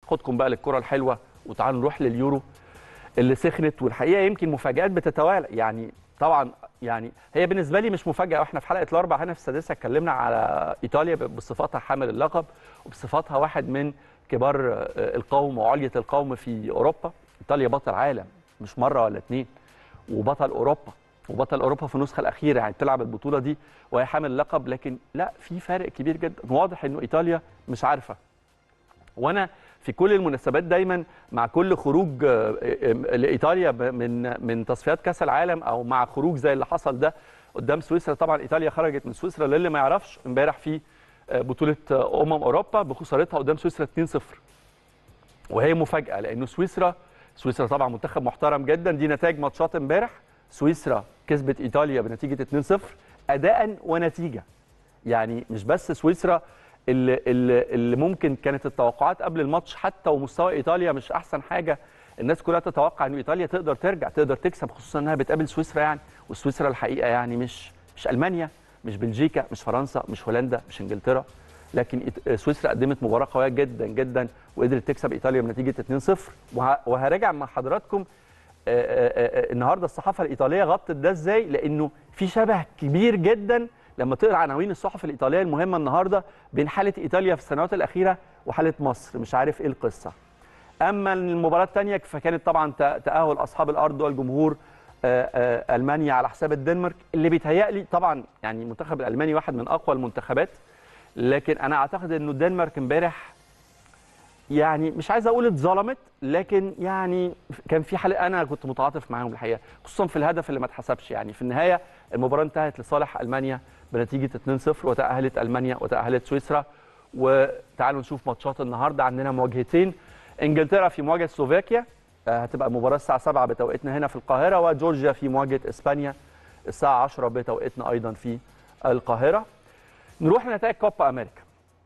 خدكم بقى للكره الحلوه وتعالوا نروح لليورو اللي سخنت والحقيقه يمكن مفاجات بتتوالى يعني طبعا يعني هي بالنسبه لي مش مفاجاه واحنا في حلقه الاربع هنا في السادسه اتكلمنا على ايطاليا بصفتها حامل اللقب وبصفتها واحد من كبار القوم وعليه القوم في اوروبا ايطاليا بطل عالم مش مره ولا اتنين وبطل اوروبا وبطل اوروبا في النسخه الاخيره يعني بتلعب البطوله دي وهي حامل اللقب لكن لا في فرق كبير جدا واضح انه ايطاليا مش عارفه وانا في كل المناسبات دايما مع كل خروج لايطاليا من من تصفيات كاس العالم او مع خروج زي اللي حصل ده قدام سويسرا طبعا ايطاليا خرجت من سويسرا للي ما يعرفش امبارح في بطوله امم اوروبا بخسارتها قدام سويسرا 2-0 وهي مفاجاه لانه سويسرا سويسرا طبعا منتخب محترم جدا دي نتائج ماتشات امبارح سويسرا كسبت ايطاليا بنتيجه 2-0 اداء ونتيجه يعني مش بس سويسرا اللي, اللي, اللي ممكن كانت التوقعات قبل الماتش حتى ومستوى ايطاليا مش احسن حاجه الناس كلها تتوقع ان ايطاليا تقدر ترجع تقدر تكسب خصوصا انها بتقابل سويسرا يعني وسويسرا الحقيقه يعني مش مش المانيا مش بلجيكا مش فرنسا مش هولندا مش انجلترا لكن سويسرا قدمت مباراه قويه جدا جدا وقدرت تكسب ايطاليا بنتيجه 2-0 وهراجع مع حضراتكم النهارده الصحافه الايطاليه غطت ده ازاي لانه في شبه كبير جدا لما تقرا عناوين الصحف الايطاليه المهمه النهارده بين حاله ايطاليا في السنوات الاخيره وحاله مصر مش عارف ايه القصه اما المباراه الثانيه فكانت طبعا تاهل اصحاب الارض والجمهور المانيا على حساب الدنمارك اللي بيتهيألي طبعا يعني المنتخب الالماني واحد من اقوى المنتخبات لكن انا اعتقد انه الدنمارك امبارح يعني مش عايز اقول اتظلمت لكن يعني كان في حاله انا كنت متعاطف معاهم الحقيقه خصوصا في الهدف اللي ما اتحسبش يعني في النهايه المباراه انتهت لصالح المانيا بنتيجه 2-0 وتاهلت المانيا وتاهلت سويسرا وتعالوا نشوف ماتشات النهارده عندنا مواجهتين انجلترا في مواجهه سلوفاكيا هتبقى المباراه الساعه 7 بتوقيتنا هنا في القاهره وجورجيا في مواجهه اسبانيا الساعه 10 بتوقيتنا ايضا في القاهره نروح لنتائج كوبا امريكا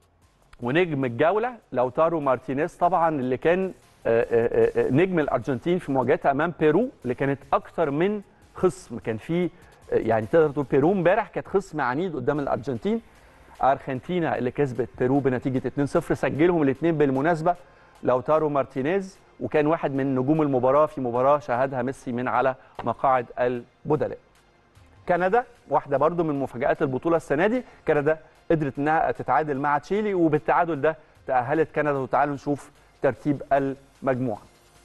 ونجم الجوله لوتارو مارتينيز طبعا اللي كان نجم الارجنتين في مواجهتها امام بيرو اللي كانت اكثر من خصم كان في يعني تقدر تقول بيرو امبارح كانت خصم عنيد قدام الارجنتين ارجنتينا اللي كسبت بيرو بنتيجه 2-0 سجلهم الاثنين بالمناسبه لوتارو مارتينيز وكان واحد من نجوم المباراه في مباراه شاهدها ميسي من على مقاعد البدلاء كندا واحده برضو من مفاجات البطوله السنه دي كندا قدرت انها تتعادل مع تشيلي وبالتعادل ده تاهلت كندا وتعالوا نشوف ترتيب المجموعه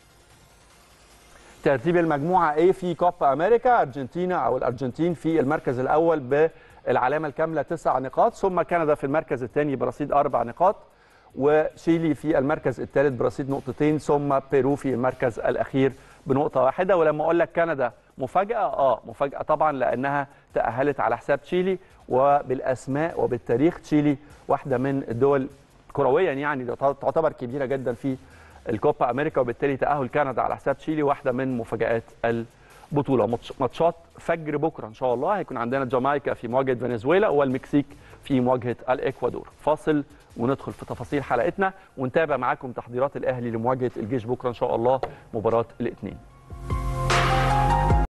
ترتيب المجموعه ايه في كوبا امريكا ارجنتينا او الارجنتين في المركز الاول بالعلامه الكامله تسع نقاط ثم كندا في المركز الثاني برصيد اربع نقاط وشيلي في المركز الثالث برصيد نقطتين ثم بيرو في المركز الاخير بنقطه واحده ولما اقول لك كندا مفاجاه اه مفاجاه طبعا لانها تاهلت على حساب تشيلي وبالاسماء وبالتاريخ تشيلي واحده من الدول كرويا يعني تعتبر كبيره جدا في الكوبا امريكا وبالتالي تاهل كندا على حساب تشيلي واحده من مفاجات البطوله ماتشات فجر بكره ان شاء الله هيكون عندنا جامايكا في مواجهه فنزويلا والمكسيك في مواجهه الاكوادور فاصل وندخل في تفاصيل حلقتنا ونتابع معاكم تحضيرات الاهلي لمواجهه الجيش بكره ان شاء الله مباراه الاثنين